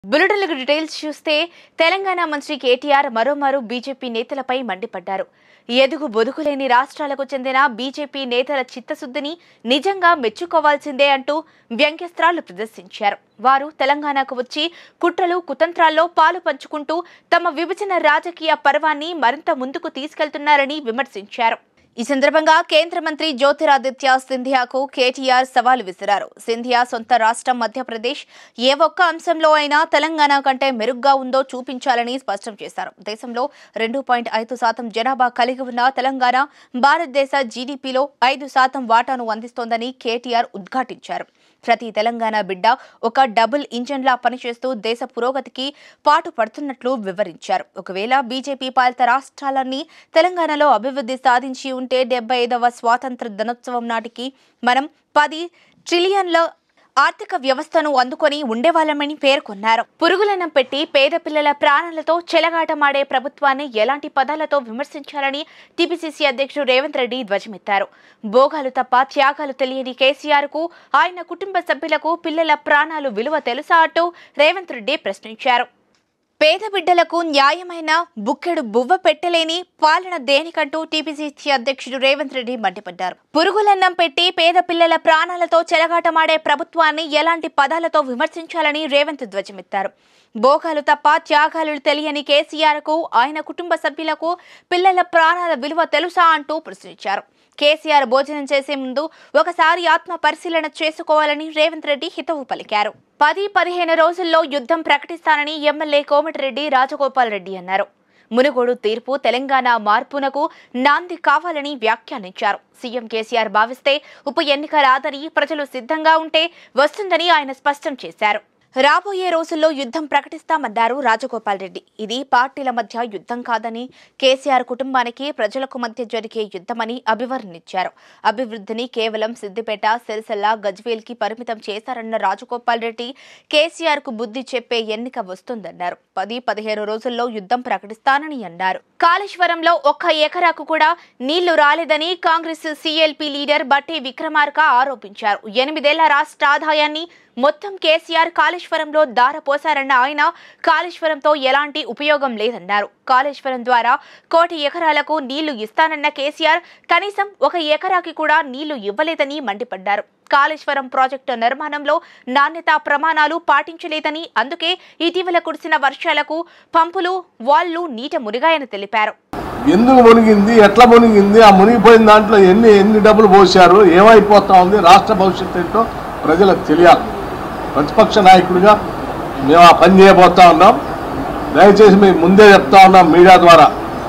బులెటిన్లకు details చూస్తే తెలంగాణ మంత్రి కేటీఆర్ మరోమారు బీజేపీ నేతలపై మండిపడ్డారు ఎదుగు బొదుగులేని రాష్ట్రాలకు చెందిన బీజేపీ నేతల చిత్తశుద్ధిని నిజంగా మెచ్చుకోవాల్సిందే అంటూ వ్యంగ్యస్త్రాలు ప్రదర్శించారు వారు తెలంగాణకు వచ్చి కుట్రలు కుతంత్రాల్లో పాలు పంచుకుంటూ తమ విభజన రాజకీయ పర్వాన్ని మరింత ముందుకు తీసుకెళ్తున్నారని విమర్శించారు ఈ సందర్భంగా కేంద్ర మంత్రి జ్యోతిరాదిత్య సింధియాకు కేటీఆర్ సవాల్ విసిరారు సింధియా సొంత రాష్ట్రం మధ్యప్రదేశ్ ఏ ఒక్క అంశంలో అయినా తెలంగాణ కంటే మెరుగ్గా ఉందో చూపించాలని స్పష్టం చేశారు దేశంలో రెండు పాయింట్ ఐదు శాతం జనాభా కలిగి ఉన్న తెలంగాణ భారతదేశ జీడీపీలో ఐదు శాతం వాటాను అందిస్తోందని కేటీఆర్ ఉద్ఘాటించారు ప్రతి తెలంగాణ బిడ్డ ఒక డబుల్ ఇంజన్లా పనిచేస్తూ దేశ పురోగతికి పాటు పడుతున్నట్లు వివరించారు ఒకవేళ బీజేపీ పాలిత రాష్ట్రాలన్నీ తెలంగాణలో అభివృద్ధి సాధించి ఉంటే డెబ్బై ఐదవ స్వాతంత్ర దినోత్సవం నాటికి మనం పది ట్రిలియన్ల ఆర్థిక వ్యవస్థను అందుకొని ఉండేవాళ్ళమని పేర్కొన్నారు పురుగులన్నం పెట్టి పేద పిల్లల ప్రాణాలతో చెలగాటమాడే ప్రభుత్వాన్ని ఎలాంటి పదాలతో విమర్శించాలని టీపీసీసీ అధ్యక్షుడు రేవంత్ రెడ్డి ధ్వజమెత్తారు భోగాలు తప్ప త్యాగాలు తెలియని కేసీఆర్ కు ఆయన కుటుంబ సభ్యులకు పిల్లల ప్రాణాలు విలువ తెలుసా అంటూ రేవంత్ రెడ్డి ప్రశ్నించారు పేద బిడ్డలకు న్యాయమైన బుక్కెడు బువ్వ పెట్టలేని పాలన దేనికంటూ టీపీసీసీ అధ్యక్షుడు రేవంత్ రెడ్డి మండిపడ్డారు పురుగులన్నం పెట్టి పేద పిల్లల ప్రాణాలతో చెలగాటమాడే ప్రభుత్వాన్ని ఎలాంటి పదాలతో విమర్శించాలని రేవంత్ ధ్వజమెత్తారు భోగాలు తప్ప త్యాగాలు తెలియని కేసీఆర్ కు ఆయన కుటుంబ సభ్యులకు పిల్లల ప్రాణాల విలువ తెలుసా అంటూ ప్రశ్నించారు కేసీఆర్ భోజనం చేసే ముందు ఒకసారి ఆత్మ పరిశీలన చేసుకోవాలని రేవంత్ రెడ్డి హితవు పలికారు పది పదిహేను రోజుల్లో యుద్ధం ప్రకటిస్తానని ఎమ్మెల్యే కోమటిరెడ్డి రాజగోపాల్ రెడ్డి అన్నారు మునుగోడు తీర్పు తెలంగాణ మార్పునకు నాంది కావాలని వ్యాఖ్యానించారు సీఎం కేసీఆర్ భావిస్తే ఉప ఎన్నిక రాదని ప్రజలు సిద్ధంగా ఉంటే వస్తుందని ఆయన స్పష్టం చేశారు రాబోయే రోజుల్లో యుద్ధం ప్రకటిస్తామన్నారు రాజగోపాల్ రెడ్డి ఇది పార్టీల మధ్య యుద్ధం కాదని కేసీఆర్ కుటుంబానికి ప్రజలకు మధ్య జరిగే యుద్ధమని అభివర్ణించారు అభివృద్ధిని కేవలం సిద్దిపేట సిరిసిల్ల గజ్వేల్కి పరిమితం చేశారన్న రాజగోపాల్ రెడ్డి కేసీఆర్ కు బుద్ధి చెప్పే ఎన్నిక వస్తుందన్నారు పది పదిహేను రోజుల్లో యుద్ధం ప్రకటిస్తానని అన్నారు కాళేశ్వరంలో ఒక్క ఎకరాకు కూడా నీళ్లు రాలేదని కాంగ్రెస్ సీఎల్పీ లీడర్ బట్టి విక్రమార్క ఆరోపించారు ఎనిమిదేళ్ల రాష్ట్ర ఆదాయాన్ని మొత్తం కేసీఆర్ కాళేశ్వరంలో దారపోశారన్న ఆయన కాళేశ్వరంతో ఎలాంటి ఉపయోగం లేదన్నారు కాళేశ్వరం ద్వారా కోటి ఎకరాలకు నీళ్లు ఇస్తానన్న కేసీఆర్ కనీసం ఒక ఎకరాకి కూడా నీళ్లు ఇవ్వలేదని మండిపడ్డారు కాళేశ్వరం ప్రాజెక్టు నిర్మాణంలో నాణ్యతా ప్రమాణాలు పాటించలేదని అందుకే ఇటీవల కురిసిన వర్షాలకు పంపులు వాళ్లు నీట మునిగాయని తెలిపారు ఎందుకు మునిగింది ఎట్లా మునిగింది ఆ మునిగిపోయిన దాంట్లో ఎన్ని ఎన్ని డబ్బులు పోసారు ఏమైపోతా ఉంది రాష్ట్ర భవిష్యత్తు ఏంటో ప్రజలకు తెలియాలి ప్రతిపక్ష నాయకుడిగా మేము ఆ పని చేయబోతా ఉన్నాం దయచేసి మీకు ముందే చెప్తా ఉన్నాం మీడియా ద్వారా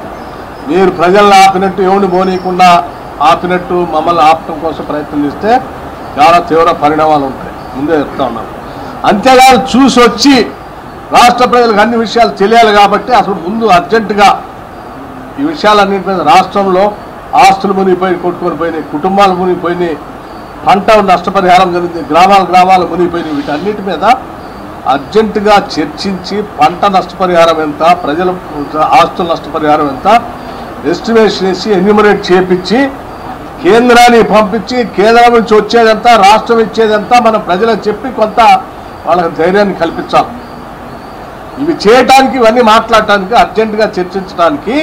మీరు ప్రజలను ఆపినట్టు ఎవరిని పోనీయకుండా ఆపినట్టు మమ్మల్ని ఆపడం కోసం ప్రయత్నం చేస్తే చాలా తీవ్ర పరిణామాలు ఉంటాయి ముందే చెప్తా ఉన్నాం అంతేగాని చూసి వచ్చి రాష్ట్ర ప్రజలకు అన్ని విషయాలు తెలియాలి కాబట్టి అసలు ముందు అర్జెంటుగా ఈ విషయాలన్నింటి మీద రాష్ట్రంలో ఆస్తులు మునిగిపోయి కొట్టుకొని పోయినాయి కుటుంబాలు మునిగిపోయినాయి పంట నష్టపరిహారం జరిగింది గ్రామాలు గ్రామాలు మునిగిపోయినాయి వీటన్నిటి మీద అర్జెంటుగా చర్చించి పంట నష్టపరిహారం ఎంత ప్రజల ఆస్తుల నష్టపరిహారం ఎంత ఎస్టిమేషన్ వేసి ఎన్యూమరేట్ చేపించి కేంద్రానికి పంపించి కేంద్రం నుంచి వచ్చేదంతా రాష్ట్రం ఇచ్చేదంతా మన ప్రజలకు చెప్పి కొంత వాళ్ళకి ధైర్యాన్ని కల్పించాలి ఇవి చేయటానికి ఇవన్నీ మాట్లాడటానికి అర్జెంటుగా చర్చించడానికి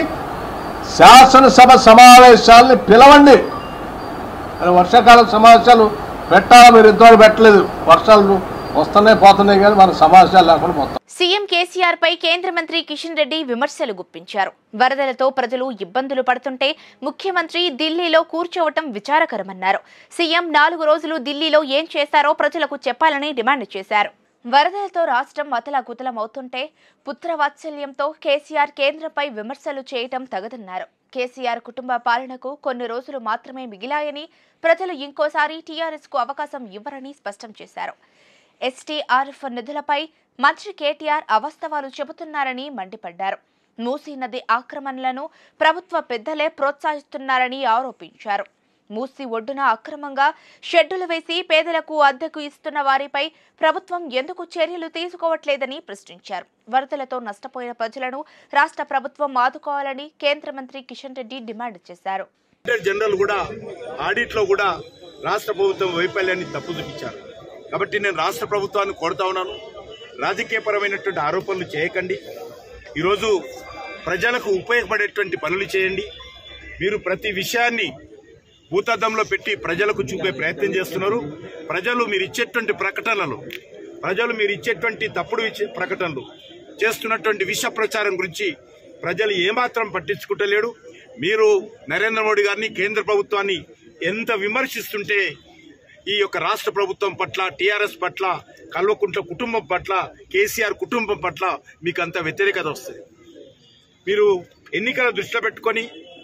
శాసనసభ సమావేశాలని పిలవండి అని వర్షాకాలం సమావేశాలు పెట్టాలా మీరు ఇంతవరకు పెట్టలేదు వర్షాలు వస్తున్నాయి పోతున్నాయి కానీ మన సమావేశాలు లేకుండా మొత్తం సీఎం కేసీఆర్ పై కేంద్ర మంత్రి కిషన్ రెడ్డి విమర్శలు గుప్పించారు వరదలతో ప్రజలు ఇబ్బందులు పడుతుంటే ముఖ్యమంత్రి ఢిల్లీలో కూర్చోవటం విచారకరమన్నారు సీఎం నాలుగు రోజులు ఢిల్లీలో ఏం చేశారో ప్రజలకు చెప్పాలని డిమాండ్ చేశారు వరదలతో రాష్ట్రం అతలాకుతలమవుతుంటే పుత్రవాత్సల్యంతో కేసీఆర్ కేంద్రంపై విమర్శలు చేయటం తగదన్నారు కేసీఆర్ కుటుంబ పాలనకు కొన్ని రోజులు మాత్రమే మిగిలాయని ప్రజలు ఇంకోసారి టీఆర్ఎస్ కు అవకాశం ఇవ్వరని స్పష్టం చేశారు ఎస్టీఆర్ఎఫ్ నిధులపై మంత్రి కేటీఆర్ అవాస్తవాలు చెబుతున్నారని మండిపడ్డారు మూసీ నది ఆక్రమణలను ప్రభుత్వ పెద్దలే ప్రోత్సహిస్తున్నారని ఆరోపించారు మూసి ఒడ్డున అక్రమంగా షెడ్డులు వేసి పేదలకు అద్దెకు ఇస్తున్న వారిపై ప్రభుత్వం ఎందుకు చర్యలు తీసుకోవట్లేదని ప్రశ్నించారు వరదలతో నష్టపోయిన ప్రజలను రాష్ట్ర ప్రభుత్వం ఆదుకోవాలని కేంద్ర మంత్రి కిషన్ రెడ్డి డిమాండ్ చేశారు ఆడిటర్ జనరల్ కూడా ఆడిట్ లో కూడా రాష్ట్ర ప్రభుత్వం వైఫల్యాన్ని తప్పు చూపించారు కాబట్టి నేను రాష్ట్ర ప్రభుత్వాన్ని కోరుతా ఉన్నాను రాజకీయపరమైనటువంటి ఆరోపణలు చేయకండి ఈరోజు ప్రజలకు ఉపయోగపడేటువంటి పనులు చేయండి మీరు ప్రతి విషయాన్ని భూతద్దంలో పెట్టి ప్రజలకు చూపే ప్రయత్నం చేస్తున్నారు ప్రజలు మీరు ఇచ్చేటువంటి ప్రకటనలు ప్రజలు మీరు ఇచ్చేటువంటి తప్పుడు ఇచ్చే- ప్రకటనలు చేస్తున్నటువంటి విష ప్రచారం గురించి ప్రజలు ఏమాత్రం పట్టించుకుంటలేడు మీరు నరేంద్ర మోడీ గారిని కేంద్ర ప్రభుత్వాన్ని ఎంత విమర్శిస్తుంటే ఈ యొక్క రాష్ట్ర ప్రభుత్వం పట్ల టీఆర్ఎస్ పట్ల కల్వకుంట్ల కుటుంబం పట్ల కేసీఆర్ కుటుంబం పట్ల మీకు అంత వ్యతిరేకత వస్తుంది మీరు ఎన్నికల దృష్టిలో పెట్టుకొని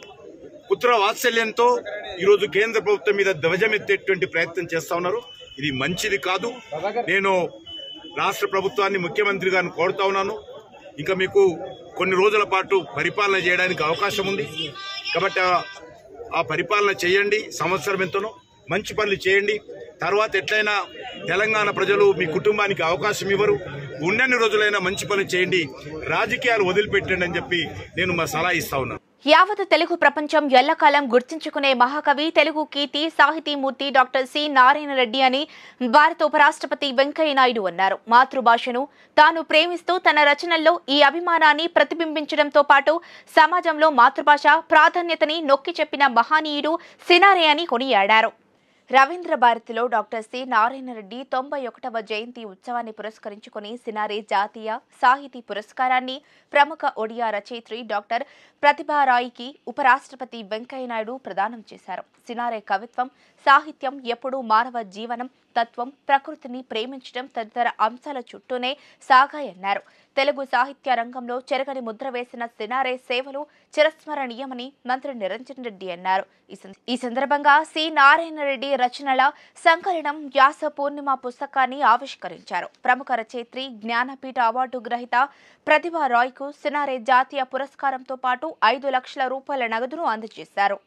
పుత్ర వాత్సల్యంతో ఈరోజు కేంద్ర ప్రభుత్వం మీద ధ్వజమెత్తేటువంటి ప్రయత్నం చేస్తా ఉన్నారు ఇది మంచిది కాదు నేను రాష్ట్ర ప్రభుత్వాన్ని ముఖ్యమంత్రి గారిని కోరుతా ఉన్నాను ఇంకా మీకు కొన్ని రోజుల పాటు పరిపాలన చేయడానికి అవకాశం ఉంది కాబట్టి ఆ- ఆ పరిపాలన చేయండి సంవత్సరం ఎంతనో మంచి పనులు చేయండి తర్వాత ఎట్లయినా తెలంగాణ ప్రజలు మీ కుటుంబానికి అవకాశం ఇవ్వరు ఉన్నన్ని రోజులైనా మంచి పనులు చేయండి రాజకీయాలు వదిలిపెట్టండి అని చెప్పి నేను మా సలహా ఇస్తా ఉన్నాను యావత్ తెలుగు ప్రపంచం ఎల్లకాలం గుర్తుంచుకునే మహాకవి తెలుగు కీర్తి సాహితీమూర్తి డాక్టర్ సి నారాయణ రెడ్డి అని భారత ఉపరాష్ట్రపతి వెంకయ్య నాయుడు అన్నారు మాతృభాషను తాను ప్రేమిస్తూ తన రచనల్లో ఈ అభిమానాన్ని ప్రతిబింబించడంతో పాటు సమాజంలో మాతృభాష ప్రాధాన్యతని నొక్కి చెప్పిన మహనీయుడు సినారే అని కొనియాడారు రవీంద్ర భారతిలో డాక్టర్ సి నారాయణ రెడ్డి తొంభై ఒకటవ జయంతి ఉత్సవాన్ని పురస్కరించుకుని సినారే జాతీయ సాహితీ పురస్కారాన్ని ప్రముఖ ఒడియా రచయిత్రి డాక్టర్ ప్రతిభారాయికి ఉపరాష్ట్రపతి వెంకయ్యనాయుడు ప్రదానం చేశారు సినారే కవిత్వం సాహిత్యం ఎప్పుడూ మానవ జీవనం తత్వం ప్రకృతిని ప్రేమించడం తదితర అంశాల చుట్టూనే సాగాయన్నారు తెలుగు సాహిత్య రంగంలో చెరగని ముద్ర వేసిన సినారే సేవలు చిరస్మరణీయమని మంత్రి నిరంజన్ రెడ్డి అన్నారు ఈ సం- ఈ సందర్భంగా సి నారాయణ రెడ్డి రచనల సంకలనం వ్యాస పూర్ణిమ పుస్తకాన్ని ఆవిష్కరించారు ప్రముఖ రచయిత్రి జ్ఞానపీఠ అవార్డు గ్రహీత ప్రతిభా రాయ్కు సినారే జాతీయ పురస్కారంతో పాటు ఐదు లక్షల రూపాయల నగదును అందజేశారు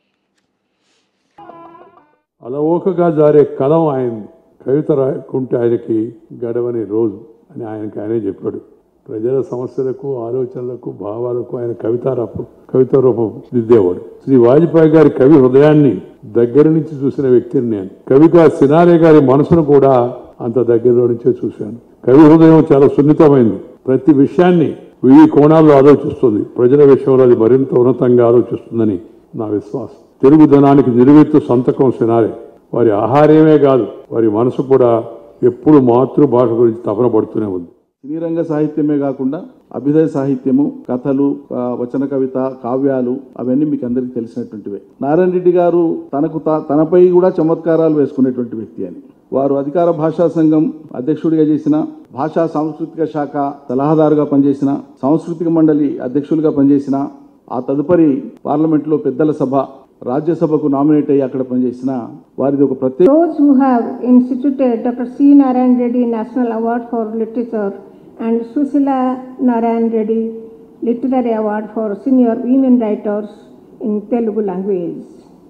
అలవోకగా జారే కలం ఆయన కవిత రాయకుంటే ఆయనకి గడవని రోజు అని ఆయనకి ఆయనే చెప్పాడు ప్రజల సమస్యలకు ఆలోచనలకు భావాలకు ఆయన కవిత రూపం కవిత రూపం దిద్దేవాడు శ్రీ వాజ్పేయి గారి కవి హృదయాన్ని దగ్గర నుంచి చూసిన వ్యక్తిని నేను కవిగా సినారే గారి మనసును కూడా అంత దగ్గరలో నుంచే చూశాను కవి హృదయం చాలా సున్నితమైంది ప్రతి విషయాన్ని వివిధ కోణాల్లో ఆలోచిస్తుంది ప్రజల విషయంలో అది మరింత ఉన్నతంగా ఆలోచిస్తుందని నా విశ్వాసం తెలుగుదనానికి నిలువెత్తు సంతకం సినారే వారి ఆహార్యమే కాదు వారి మనసు కూడా ఎప్పుడు మాతృభాష గురించి తపన పడుతూనే ఉంది సినీ రంగ సాహిత్యమే కాకుండా అభ్యుదయ సాహిత్యము కథలు ఆ, వచన కవిత కావ్యాలు అవన్నీ మీకు అందరికీ తెలిసినటువంటివే నారాయణ రెడ్డి గారు తనకు తా- తనపై కూడా చమత్కారాలు వేసుకునేటువంటి వ్యక్తి అని వారు అధికార భాషా సంఘం అధ్యక్షుడిగా చేసిన భాషా సాంస్కృతిక శాఖ సలహాదారుగా పనిచేసిన సాంస్కృతిక మండలి అధ్యక్షులుగా పనిచేసిన ఆ తదుపరి పార్లమెంట్లో పెద్దల సభ రాజ్యసభకు నామినేట్ అయ్యి అక్కడ పనిచేసిన వారిది ఒక ప్రత్యేక Those who have instituted Dr. C. Narayan Reddy National Award for Literature and Susila Narayan Reddy Literary Award for Senior Women Writers in Telugu language.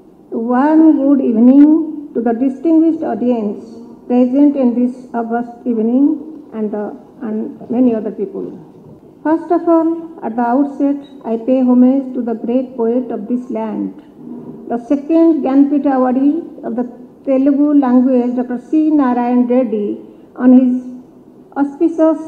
One good evening to the distinguished audience present in this August evening and, the, and many other people. First of all, at the outset, I pay homage to the great poet of this land, the second Gyanpita awardee of the Telugu language, Dr. C. Narayan Reddy, on his auspicious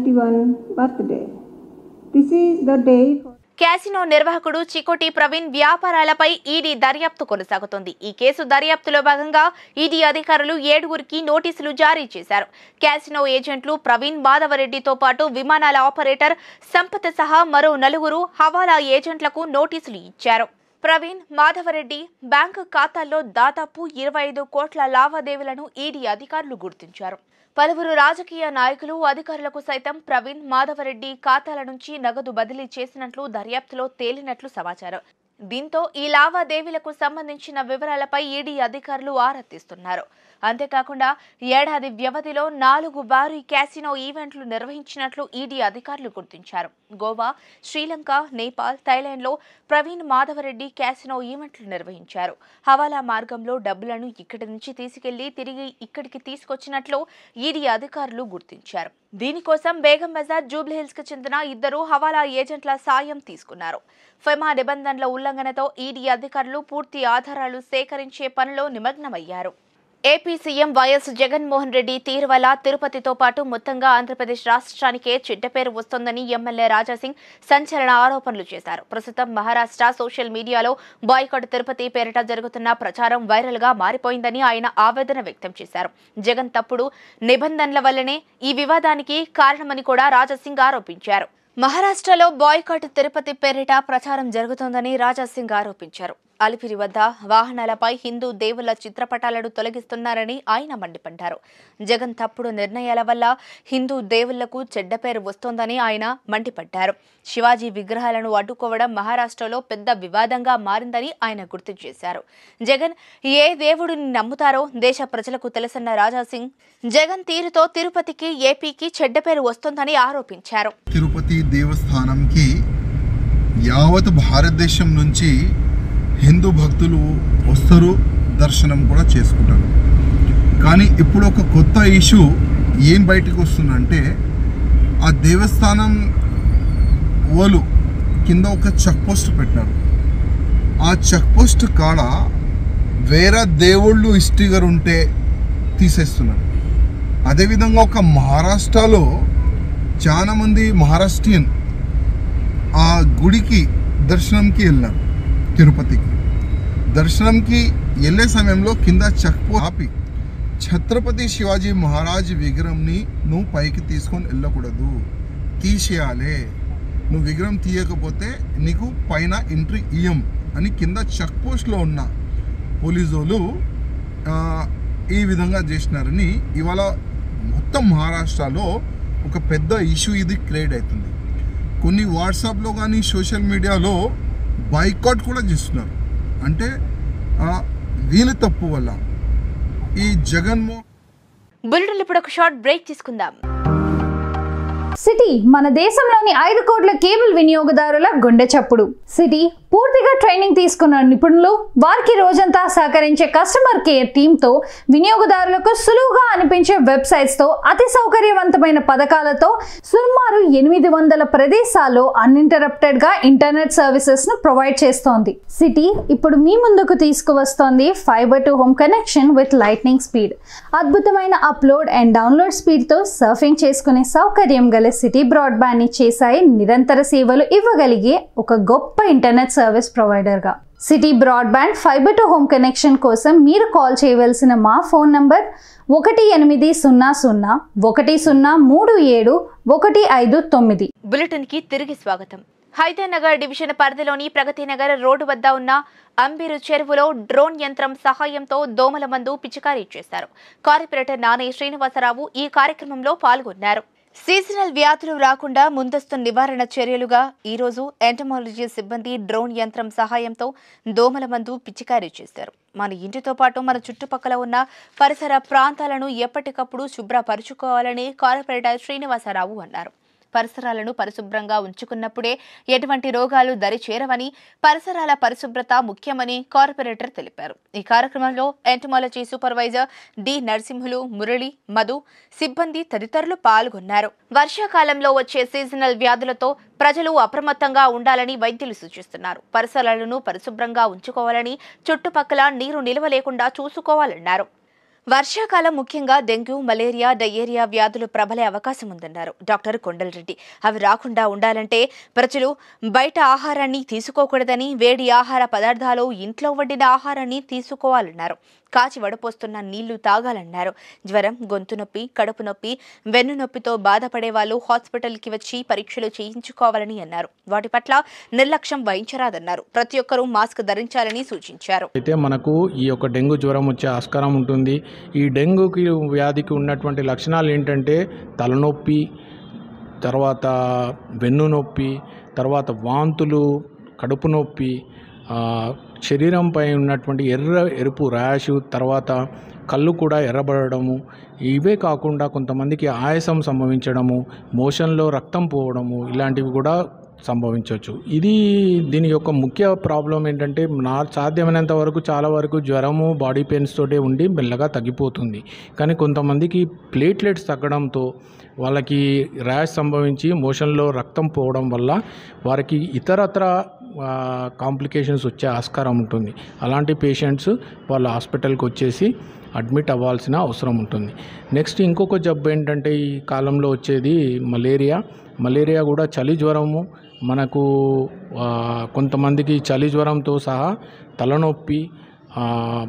91 birthday. This is the day for casino నిర్వాహకుడు Chikoti Praveen వ్యాపారాలపై ED దర్యాప్తు కొనసాగుతోంది ఈ case దర్యాప్తులో భాగంగా ED అధికారులు ఏడుగురికి నోటీసులు జారీ చేశారు క్యాసినో ఏజెంట్లు ప్రవీణ్ మాధవరెడ్డితో పాటు విమానాల ఆపరేటర్ సంపత్ సహా మరో నలుగురు హవాలా ఏజెంట్లకు నోటీసులు ఇచ్చారు ప్రవీణ్ మాధవరెడ్డి బ్యాంకు ఖాతాల్లో దాదాపు ఇరవై ఐదు కోట్ల లావాదేవీలను ఈడీ అధికారులు గుర్తించారు పలువురు రాజకీయ నాయకులు అధికారులకు సైతం ప్రవీణ్ మాధవరెడ్డి ఖాతాల నుంచి నగదు బదిలీ చేసినట్లు దర్యాప్తులో తేలినట్లు సమాచారం దీంతో ఈ లావాదేవీలకు సంబంధించిన వివరాలపై ఈడీ అధికారులు ఆరా తీస్తున్నారు అంతేకాకుండా ఏడాది వ్యవధిలో నాలుగు భారీ క్యాసినో ఈవెంట్లు నిర్వహించినట్లు ఈడీ అధికారులు గుర్తించారు గోవా శ్రీలంక నేపాల్ థైలాండ్లో ప్రవీణ్ మాధవరెడ్డి క్యాసినో ఈవెంట్లు నిర్వహించారు హవాలా మార్గంలో డబ్బులను ఇక్కడి నుంచి తీసుకెళ్లి తిరిగి ఇక్కడికి తీసుకొచ్చినట్లు ఈడీ అధికారులు గుర్తించారు దీనికోసం బేగం బజార్ జూబ్లీహిల్స్ కు చెందిన ఇద్దరు హవాలా ఏజెంట్ల సాయం తీసుకున్నారు ఫెమా నిబంధనల ఉల్లంఘనతో ఈడీ అధికారులు పూర్తి ఆధారాలు సేకరించే పనిలో నిమగ్నమయ్యారు AP CM YS Jaganmohan Reddy తీరు వల్ల తిరుపతితో పాటు మొత్తంగా ఆంధ్రప్రదేశ్ రాష్ట్రానికే చెడ్డ పేరు వస్తోందని ఎమ్మెల్యే రాజాసింగ్ సంచలన ఆరోపణలు చేశారు ప్రస్తుతం మహారాష్ట్ర సోషల్ మీడియాలో బాయ్కాట్ తిరుపతి పేరిట జరుగుతున్న ప్రచారం వైరల్ గా మారిపోయిందని ఆయన ఆవేదన వ్యక్తం చేశారు జగన్ తప్పుడు నిబంధనల వల్లనే ఈ వివాదానికి కారణమని కూడా రాజాసింగ్ ఆరోపించారు మహారాష్ట్రలో బాయ్కాట్ తిరుపతి పేరిట ప్రచారం జరుగుతోందని రాజాసింగ్ ఆరోపించారు అలిపిరి వద్ద వాహనాలపై హిందూ దేవుళ్ల చిత్రపటాలను తొలగిస్తున్నారని ఆయన మండిపడ్డారు జగన్ తప్పుడు నిర్ణయాల వల్ల హిందూ దేవుళ్లకు చెడ్డ పేరు వస్తోందని ఆయన మండిపడ్డారు శివాజీ విగ్రహాలను అడ్డుకోవడం మహారాష్ట్రలో పెద్ద వివాదంగా మారిందని ఆయన గుర్తు చేశారు జగన్ ఏ దేవుడిని నమ్ముతారో దేశ ప్రజలకు తెలుసన్న రాజాసింగ్ జగన్ తీరుతో తిరుపతికి ఏపీకి చెడ్డ పేరు వస్తోందని ఆరోపించారు తిరుపతి దేవస్థానంకి యావత్ భారతదేశం నుంచి హిందూ భక్తులు వస్తారు దర్శనం కూడా చేసుకుంటారు కానీ ఇప్పుడు ఒక కొత్త ఇష్యూ ఏం బయటకు వస్తుందంటే ఆ దేవస్థానం వాళ్ళు కింద ఒక చెక్ పోస్ట్ పెట్టినారు ఆ చెక్ పోస్ట్ కాడ వేరే దేవుళ్ళు హిస్టరీ గారు ఉంటే తీసేస్తున్నారు అదేవిధంగా ఒక మహారాష్ట్రలో చాలా మంది మహారాష్ట్రియన్ ఆ గుడికి దర్శనంకి వెళ్ళినారు తిరుపతికి దర్శనంకి వెళ్ళే సమయంలో కింద చెక్ ఆపి ఛత్రపతి శివాజీ మహారాజ్ విగ్రహంని నువ్వు పైకి తీసుకొని వెళ్ళకూడదు తీసేయాలి నువ్వు విగ్రహం తీయకపోతే నీకు పైన ఎంట్రీ ఇయ్యం అని కింద చెక్ పోస్ట్లో ఉన్న పోలీసు వాళ్ళు ఆ, ఈ విధంగా చేసినారని ఇవాళ మొత్తం మహారాష్ట్రలో ఒక పెద్ద ఇష్యూ ఇది క్రియేట్ అవుతుంది కొన్ని వాట్సాప్లో కానీ సోషల్ మీడియాలో బైకాట్ కూడా చేస్తున్నారు అంటే ఆ, వీళ్ళ తప్పు వల్ల ఈ జగన్మోహన్ బుల్లెటిన్ ఇప్పుడు ఒక షార్ట్ బ్రేక్ తీసుకుందాం సిటీ మన దేశంలోని ఐదు కోట్ల కేబుల్ వినియోగదారుల గుండె చప్పుడు సిటీ పూర్తిగా ట్రైనింగ్ తీసుకున్న నిపుణులు వారికి రోజంతా సహకరించే కస్టమర్ కేర్ టీంతో వినియోగదారులకు సులువుగా అనిపించే వెబ్సైట్స్ తో అతి సౌకర్యవంతమైన పథకాలతో సుమారు ఎనిమిది వందల ప్రదేశాల్లో అన్ఇంటరప్టెడ్ గా ఇంటర్నెట్ సర్వీసెస్ ను ప్రొవైడ్ చేస్తోంది సిటీ ఇప్పుడు మీ ముందుకు తీసుకువస్తోంది fibre to home connection with lightning speed అద్భుతమైన అప్లోడ్ అండ్ డౌన్లోడ్ స్పీడ్ తో సర్ఫింగ్ చేసుకునే సౌకర్యం గల సిటీ బ్రాడ్బ్యాండ్ ని చేశాయి నిరంతర సేవలు ఇవ్వగలిగే ఒక గొప్ప ఇంటర్నెట్ సర్వీస్ ప్రొవైడర్ గా City broadband fibre to home connection కోసం మీరు కాల్ చేయవలసిన మా ఫోన్ నంబర్ ఒకటి ఎనిమిది సున్నా సున్నా ఒకటి సున్నా మూడు ఏడు ఒకటి ఐదు తొమ్మిది బులెటిన్ కి తిరిగి స్వాగతం హైదర్నగర్ డివిజన్ పరిధిలోని ప్రగతి నగర్ రోడ్డు వద్ద ఉన్న అంబీరు చెరువులో డ్రోన్ యంత్రం సహాయంతో దోమల మందు పిచికారీ చేశారు కార్పొరేటర్ నాని శ్రీనివాసరావు ఈ కార్యక్రమంలో పాల్గొన్నారు సీజనల్ వ్యాధులు రాకుండా ముందస్తు నివారణ చర్యలుగా ఈ రోజు ఎంటమాలజీ సిబ్బంది డ్రోన్ యంత్రం సహాయంతో దోమల మందు పిచికారీ చేశారు మన ఇంటితో పాటు మన చుట్టుపక్కల ఉన్న పరిసర ప్రాంతాలను ఎప్పటికప్పుడు శుభ్రపరుచుకోవాలని కార్పొరేటర్ శ్రీనివాసరావు అన్నారు పరిసరాలను పరిశుభ్రంగా ఉంచుకున్నప్పుడే ఎటువంటి రోగాలు దరి చేరవని పరిసరాల పరిశుభ్రత ముఖ్యమని కార్పొరేటర్ తెలిపారు ఈ కార్యక్రమంలో entomology supervisor D Narasimhulu Murali Madhu సిబ్బంది తదితరులు పాల్గొన్నారు వర్షాకాలంలో వచ్చే సీజనల్ వ్యాధులతో ప్రజలు అప్రమత్తంగా ఉండాలని వైద్యులు సూచిస్తున్నారు పరిసరాలను పరిశుభ్రంగా ఉంచుకోవాలని చుట్టుపక్కల నీరు నిల్వ లేకుండా చూసుకోవాలన్నారు వర్షాకాలం ముఖ్యంగా డెంగ్యూ మలేరియా డయేరియా వ్యాధులు ప్రబలే అవకాశం ఉందన్నారు డాక్టర్ కొండలరెడ్డి అవి రాకుండా ఉండాలంటే ప్రజలు బయట ఆహారాన్ని తీసుకోకూడదని వేడి ఆహార పదార్థాలు ఇంట్లో వండిన ఆహారాన్ని తీసుకోవాలన్నారు కాచి వడపోస్తున్న నీళ్లు తాగాలన్నారు జ్వరం గొంతు నొప్పి కడుపు నొప్పి వెన్ను నొప్పితో బాధపడే వాళ్ళు హాస్పిటల్కి వచ్చి పరీక్షలు చేయించుకోవాలని అన్నారు వాటి పట్ల నిర్లక్ష్యం వహించరాదన్నారు ప్రతి ఒక్కరూ మాస్క్ ధరించాలని సూచించారు అయితే మనకు ఈ యొక్క డెంగ్యూ జ్వరం వచ్చే ఆస్కారం ఉంటుంది ఈ డెంగ్యూకి వ్యాధికి ఉన్నటువంటి లక్షణాలు ఏంటంటే తలనొప్పి తర్వాత వెన్ను నొప్పి తర్వాత వాంతులు కడుపు నొప్పి ఆ, శరీరంపై ఉన్నటువంటి ఎర్ర ఎరుపు ర్యాష్ తర్వాత కళ్ళు కూడా ఎర్రబడము ఇవే కాకుండా కొంతమందికి ఆయాసం సంభవించడము మోషన్లో రక్తం పోవడము ఇలాంటివి కూడా సంభవించవచ్చు ఇది దీని యొక్క ముఖ్య ప్రాబ్లం ఏంటంటే నా సాధ్యమైనంత వరకు చాలా వరకు జ్వరము బాడీ పెయిన్స్ తోటే ఉండి మెల్లగా తగ్గిపోతుంది కానీ కొంతమందికి ప్లేట్లెట్స్ తగ్గడంతో వాళ్ళకి ర్యాష్ సంభవించి మోషన్లో రక్తం పోవడం వల్ల వారికి ఇతరత్ర కాంప్లికేషన్స్ వచ్చే ఆస్కారం ఉంటుంది అలాంటి పేషెంట్స్ వాళ్ళ హాస్పిటల్కి వచ్చేసి అడ్మిట్ అవ్వాల్సిన అవసరం ఉంటుంది నెక్స్ట్ ఇంకొక జబ్బు ఏంటంటే ఈ కాలంలో వచ్చేది మలేరియా మలేరియా కూడా చలి జ్వరము మనకు ఆ, కొంతమందికి చలి జ్వరంతో సహా తలనొప్పి ఆ,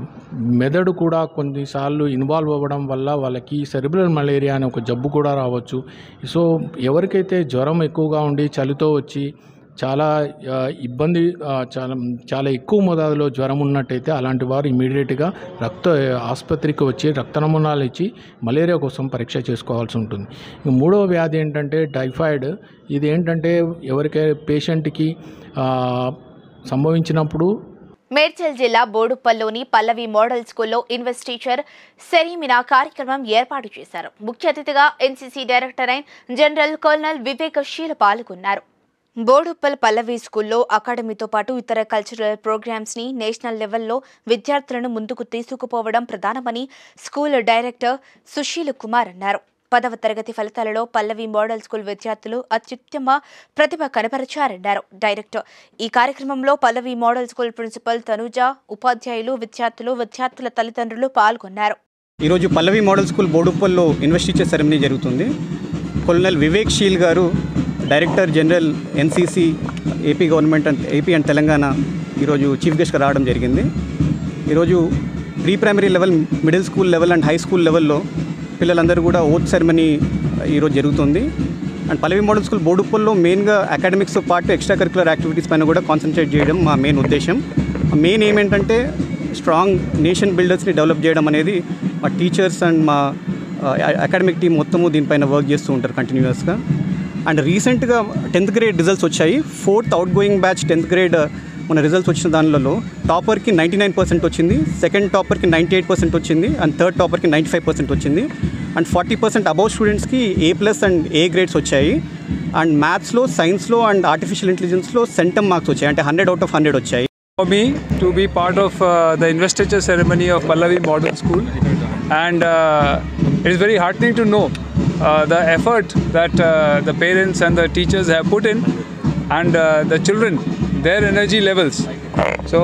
మెదడు కూడా కొన్నిసార్లు ఇన్వాల్వ్ అవ్వడం వల్ల వాళ్ళకి సెరిబ్రల్ మలేరియా అనే ఒక జబ్బు కూడా రావచ్చు సో ఎవరికైతే జ్వరం ఎక్కువగా ఉండి చలితో వచ్చి చాలా ఆ, ఇబ్బంది ఆ, చాలా చాలా ఎక్కువ మోతాదులో జ్వరం ఉన్నట్టయితే అలాంటి వారు ఇమీడియట్గా రక్త ఆసుపత్రికి వచ్చి రక్త నమూనాలు ఇచ్చి మలేరియా కోసం పరీక్ష చేసుకోవాల్సి ఉంటుంది ఇక మూడవ వ్యాధి ఏంటంటే టైఫాయిడ్ ఇది ఏంటంటే ఎవరికైనా పేషెంట్కి ఆ, సంభవించినప్పుడు మేడ్చల్ జిల్లా బోడుప్పల్లోని పల్లవి మోడల్ స్కూల్లో ఇన్వెస్ట్ టీచర్ సెరీమినా కార్యక్రమం ఏర్పాటు చేశారు ముఖ్య అతిథిగా ఎన్సీసీ డైరెక్టర్ అయిన జనరల్ కల్నల్ వివేక్ షీల్ పాల్గొన్నారు బోడుప్పల్ పల్లవి స్కూల్లో అకాడమీతో పాటు ఇతర కల్చరల్ ప్రోగ్రామ్స్ ని నేషనల్ లెవెల్లో విద్యార్థులను ముందుకు తీసుకుపోవడం ప్రధానమని స్కూల్ డైరెక్టర్ సుశీల్ కుమార్ అన్నారు పదవ తరగతి ఫలితాలలో పల్లవి మోడల్ స్కూల్ విద్యార్థులు అత్యుత్తమ ప్రతిభ కనపరిచారన్నారు డైరెక్టర్ ఈ కార్యక్రమంలో Pallavi model school principal Tanuja ఉపాధ్యాయులు విద్యార్థులు విద్యార్థుల తల్లిదండ్రులు పాల్గొన్నారు ఈరోజు పల్లవి మోడల్ స్కూల్ బోడుప్పల్లో ఇన్వెస్టిచర్ సెరమనీ జరుగుతుంది కొలనల్ వివేక్ షీల్ గారు director general NCC AP government and AP and Telangana ఈరోజు చీఫ్ గెస్ట్గా రావడం జరిగింది ఈరోజు pre primary level middle school level and high school లెవెల్లో పిల్లలందరూ కూడా ఓత్ సెరమనీ ఈరోజు జరుగుతుంది అండ్ పల్లవి మోడల్ స్కూల్ బోడుప్పల్లో మెయిన్గా అకాడమిక్స్తో పాటు ఎక్స్ట్రా కరికులర్ యాక్టివిటీస్ పైన కూడా కాన్సన్ట్రేట్ చేయడం మా మెయిన్ ఉద్దేశం మెయిన్ ఏమేంటంటే స్ట్రాంగ్ నేషన్ బిల్డర్స్ని డెవలప్ చేయడం అనేది మా టీచర్స్ అండ్ మా అకాడమిక్ టీం మొత్తము దీనిపైన వర్క్ చేస్తూ ఉంటారు కంటిన్యూస్గా అండ్ రీసెంట్గా టెన్త్ గ్రేడ్ రిజల్ట్స్ వచ్చాయి fourth outgoing batch tenth grade మన రిజల్ట్స్ వచ్చిన దానిలో టాపర్కి నైంటీ నైన్ పర్సెంట్ వచ్చింది సెకండ్ టాపర్కి నైంటీ ఎయిట్ పర్సెంట్ వచ్చింది అండ్ థర్డ్ టాపర్కి నైంటీ ఫైవ్ పర్సెంట్ వచ్చింది అండ్ ఫార్టీ పర్సెంట్ అబౌవ్ స్టూడెంట్స్కి A plus and A grades వచ్చాయి అండ్ మ్యాథ్స్లో సైన్స్లో అండ్ ఆర్టిఫిషియల్ ఇంటెలిజెన్స్లో సెంటమ్ మార్క్స్ వచ్చాయి అంటే హండ్రెడ్ అవుట్ ఆఫ్ హండ్రెడ్ వచ్చాయి for me to be part of uh, the investiture ceremony of Pallavi Model School, and uh, it is very heartening to know uh, the effort that uh, the parents and the teachers have put in, and uh, the children, their energy levels. So,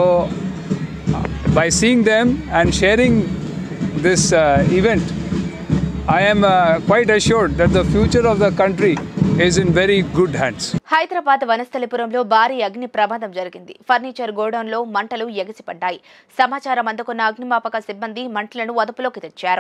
uh, by seeing them and sharing this uh, event, I am uh, quite assured that the future of the country is in very good hands. Hyderabad వనస్థలిపురంలో భారీ అగ్ని ప్రమాదం జరిగింది furniture గోడౌన్లో మంటలు ఎగిసిపడ్డాయి సమాచారం అందుకున్న అగ్నిమాపక సిబ్బంది మంటలను అదుపులోకి తెచ్చారు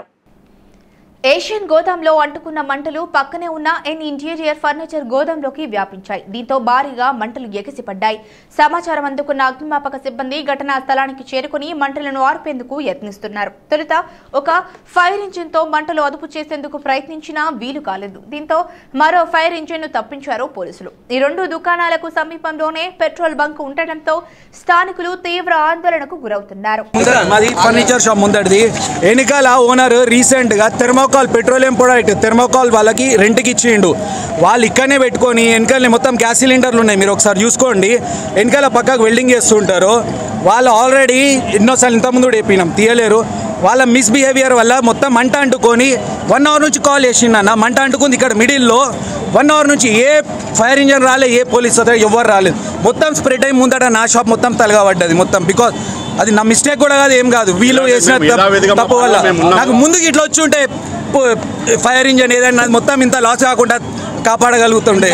ఏషియన్ గోదాంలో అంటుకున్న మంటలు పక్కనే ఉన్న ఎన్ ఇంటీరియర్ ఫర్నిచర్ గోదాంలోకి వ్యాపించాయి దీంతో భారీగా మంటలు ఎగిసిపడ్డాయి సమాచారం అందుకున్న అగ్నిమాపక సిబ్బంది ఘటనా స్థలానికి చేరుకుని మంటలను ఆర్పేందుకు యత్నిస్తున్నారు తొలుత ఒక ఫైర్ ఇంజిన్ తో మంటలు అదుపు చేసేందుకు ప్రయత్నించినా వీలు కాలేదు దీంతో మరో ఫైర్ ఇంజిన్ ను తప్పించారు పోలీసులు ఈ రెండు దుకాణాలకు సమీపంలోనే పెట్రోల్ బంక్ ఉండటంతో స్థానికులు తీవ్ర ఆందోళనకు గురవుతున్నారు మాది ఫర్నిచర్ షాప్ ముందటిది వెనకాల ఓనర్ రీసెంట్ గా థెర్మోకాల్ పెట్రోలియం ప్రొడక్ట్ థెర్మోకాల్ వాళ్ళకి రెంట్కి ఇచ్చిండు వాళ్ళు ఇక్కడనే పెట్టుకొని వెనకాలనే మొత్తం గ్యాస్ సిలిండర్లు ఉన్నాయి మీరు ఒకసారి చూసుకోండి వెనకాల పక్కకు వెల్డింగ్ చేస్తుంటారు వాళ్ళు ఆల్రెడీ ఎన్నోసార్లు ఇంతకుముందు కూడా చెప్పినాం తీయలేరు వాళ్ళ మిస్బిహేవియర్ వల్ల మొత్తం మంట అంటుకొని వన్ అవర్ నుంచి కాల్ చేసిండు మంట అంటుకుంది ఇక్కడ మిడిల్లో వన్ అవర్ నుంచి ఏ ఫైర్ ఇంజన్ రాలే ఏ పోలీస్ అతను ఎవరు రాలేదు మొత్తం స్ప్రెడ్ అయి ముందట నా షాప్ మొత్తం తలగబడ్డది మొత్తం బికాస్ అది నా మిస్టేక్ కూడా కాదు ఏం కాదు వీళ్ళు చేసిన తప్పు- తప్పు వల్ల నాకు ముందుకు ఇట్లా వచ్చి ఉంటే ఫైర్ ఇంజన్ ఏదైనా నాది మొత్తం ఇంత లాస్ కాకుండా కాపాడగలుగుతుండే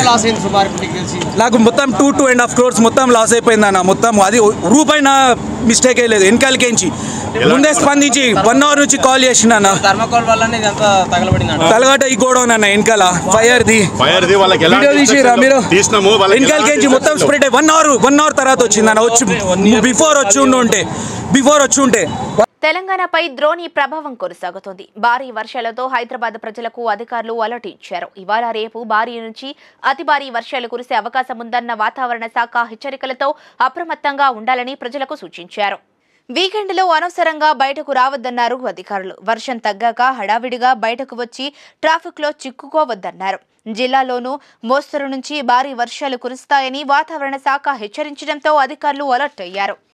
నాకు మొత్తం two two and half crores మొత్తం లాస్ అయిపోయింది అన్న మొత్తం అది రూపాయి నా మిస్టేక్ లేదు వెనకాలకేంచి ముందే స్పందించి వన్ అవర్ నుంచి కాల్ చేసిన అన్న థర్మకోల్ వల్లనే ఇదంతా తగలబడింది తలగట ఈ గోడౌన్ అన్న వెనకాల ఫైర్ ది Fire ది వాళ్ళకి ఎలాంటి వీడియో తీసిరా మీరు తీసినాము, వాళ్ళకి వెనకాలకేంచి ఎలాంటి మొత్తం spread one hour one hour తర్వాత వచ్చింది అన్న వచ్చి బిఫోర్ వచ్చి ఉండి ఉంటే బిఫోర్ వచ్చి ఉంటే తెలంగాణపై ద్రోణి ప్రభావం కొనసాగుతోంది భారీ వర్షాలతో హైదరాబాద్ ప్రజలకు అధికారులు అలర్ట్ ఇచ్చారు ఇవాళ రేపు భారీ నుంచి అతి భారీ వర్షాలు కురిసే అవకాశం ఉందన్న వాతావరణ శాఖ హెచ్చరికలతో అప్రమత్తంగా ఉండాలని ప్రజలకు సూచించారు వీకెండ్లో అనవసరంగా బయటకు రావద్దన్నారు అధికారులు వర్షం తగ్గాక హడావిడిగా బయటకు వచ్చి ట్రాఫిక్లో చిక్కుకోవద్దన్నారు జిల్లాలోనూ మోస్తరు నుంచి భారీ వర్షాలు కురుస్తాయని వాతావరణ శాఖ హెచ్చరించడంతో అధికారులు అలర్ట్ అయ్యారు